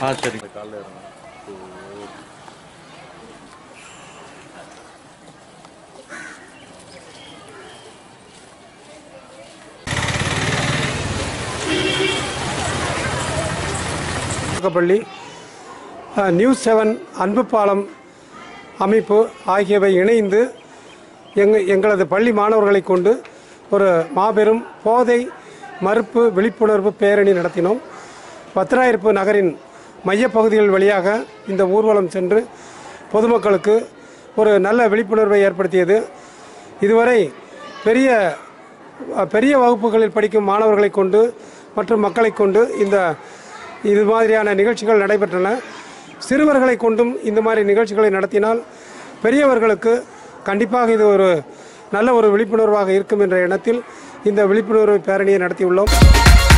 ஆ சரிங்க காலைல இறங்க தொடக்கப்பள்ளி அஹ், நியூஸ் செவன் அன்பு பாலம் அமைப்பு ஆகியவை இணைந்து எங்க எங்களது பள்ளி மாணவர்களை கொண்டு ஒரு மாபெரும் போதை மறுப்பு விழிப்புணர்வு பேரணி நடத்தினோம் பத்திராயிருப்பு நகரின் மையப்பகுதிகள் வழியாக இந்த ஊர்வலம் சென்று பொதுமக்களுக்கு ஒரு நல்ல விழிப்புணர்வை ஏற்படுத்தியது இதுவரை பெரிய பெரிய வகுப்புகளில் படிக்கும் மாணவர்களை கொண்டு மற்றும் மக்களை கொண்டு இந்த இது மாதிரியான நிகழ்ச்சிகள் நடைபெற்றன சிறுவர்களை கொண்டும் இந்த மாதிரி நிகழ்ச்சிகளை நடத்தினால் பெரியவர்களுக்கு கண்டிப்பாக இது ஒரு நல்ல ஒரு விழிப்புணர்வாக இருக்கும் என்ற எண்ணத்தில் இந்த விழிப்புணர்வு பேரணியை நடத்தியுள்ளோம்